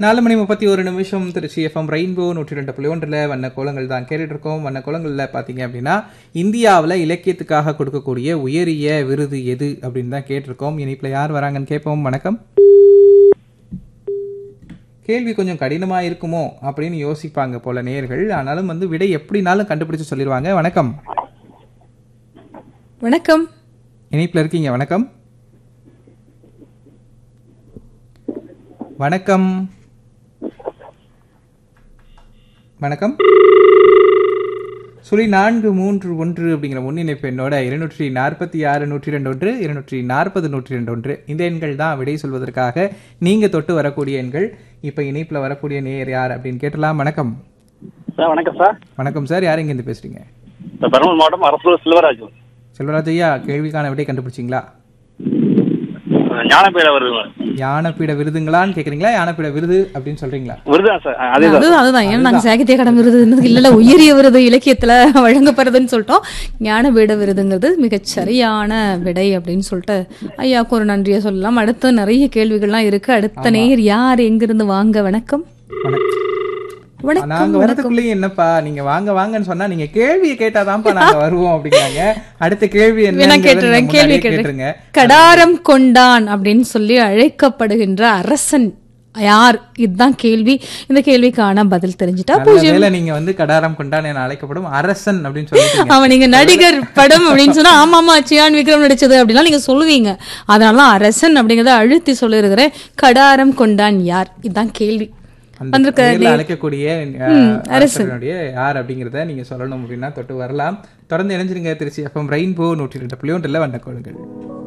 நாலு மணி முப்பத்தி ஒரு நிமிஷம் திருச்சி எஃப்எம் ரெயின்போ நூற்றி ரெண்டு புள்ளி ஒன்றில் வண்ண கோலங்கள் தான் கேட்டுட்டு இருக்கோம் வண்ண கோலங்களில் பார்த்தீங்க அப்படின்னா இந்தியாவில் இலக்கியத்துக்காக கொடுக்கக்கூடிய உயரிய விருது எது அப்படின்னு தான் கேட்டிருக்கோம் இனிப்பில் யார் வராங்கன்னு கேட்போம் வணக்கம் கேள்வி கொஞ்சம் கடினமாக இருக்குமோ அப்படின்னு யோசிப்பாங்க போல நேர்கள் ஆனாலும் வந்து விடை எப்படினாலும் கண்டுபிடிச்சு சொல்லிடுவாங்க வணக்கம் வணக்கம் இனிப்பில் இருக்கீங்க வணக்கம் வணக்கம் வணக்கம் சுழி நான்கு மூன்று ஒன்று அப்படிங்கிற முன்னிணைப்பு எண்ணோட இருநூற்றி நாற்பத்தி ஆறு நூற்றி ரெண்டு ஒன்று இருநூற்றி நாற்பது நூற்றி ரெண்டு ஒன்று இந்த எண்கள் தான் விடை சொல்வதற்காக நீங்க தொட்டு வரக்கூடிய எண்கள் இப்ப இணைப்புல வரக்கூடிய நேயர் யார் அப்படின்னு கேட்டலாம் வணக்கம் சார் வணக்கம் சார் வணக்கம் சார் யார் இருந்து பேசுறீங்க சார் பெரம்பலூர் மாவட்டம் அரசூர் செல்வராஜ் செல்வராஜ் ஐயா கேள்விக்கான விடை கண்டுபிடிச்சிங்களா ஞானப்பேட வருது யானப்பீட விருதுங்களான்னு கேக்குறீங்களா யானப்பீட விருது அப்படின்னு சொல்றீங்களா விருதுதான் சார் அதே அது அதுதான் ஏன்னா நாங்க சாகித்ய அகாடமி விருது இல்ல இல்ல உயரிய விருது இலக்கியத்துல வழங்கப்படுறதுன்னு சொல்லிட்டோம் ஞான விட விருதுங்கிறது மிகச் சரியான விடை அப்படின்னு சொல்லிட்டு ஐயாவுக்கு ஒரு நன்றியை சொல்லலாம் அடுத்து நிறைய கேள்விகள்லாம் இருக்கு அடுத்த நேயர் யார் எங்கிருந்து வாங்க வணக்கம் வணக்கம் வணக்கம் நாங்க வரதுக்குள்ளேயும் என்னப்பா நீங்க வாங்க வாங்கன்னு சொன்னா நீங்க கேள்வியை கேட்டாதான்ப்பா நாங்க வருவோம் அப்படிங்கிறாங்க அடுத்த கேள்வி வேணா என்ன கேட்டுறேன் கேள்வி கேட்டுருங்க கடாரம் கொண்டான் அப்படின்னு சொல்லி அழைக்கப்படுகின்ற அரசன் யார் இதுதான் கேள்வி இந்த கேள்விக்கான பதில் தெரிஞ்சுட்டா பூஜ்யம் வேலை நீங்க வந்து கடாரம் கொண்டான் என அழைக்கப்படும் அரசன் அப்படின்னு சொல்லிட்டீங்க அவன் நீங்க நடிகர் படம் அப்படின்னு சொன்னா ஆமா ஆமா சியான் விக்ரம் நடிச்சது அப்படிலாம் நீங்க சொல்லுவீங்க அதனால அரசன் அப்படிங்கறத அழுத்தி சொல்லிருக்கிறேன் கடாரம் கொண்டான் யார் இதுதான் கேள்வி அந்த வந்திருக்க பேர்ல அழைக்கக்கூடிய அஹ், அரசனுடைய யார் அப்படிங்கறத நீங்க சொல்லணும் அப்படின்னா தொட்டு வரலாம் தொடர்ந்து இணைஞ்சிருங்க திருச்சி எஃப்எம் ரெயின்போ நூற்றி ரெண்டு புள்ளி ஒன்றில் வந்த கொள்ளுங்கள்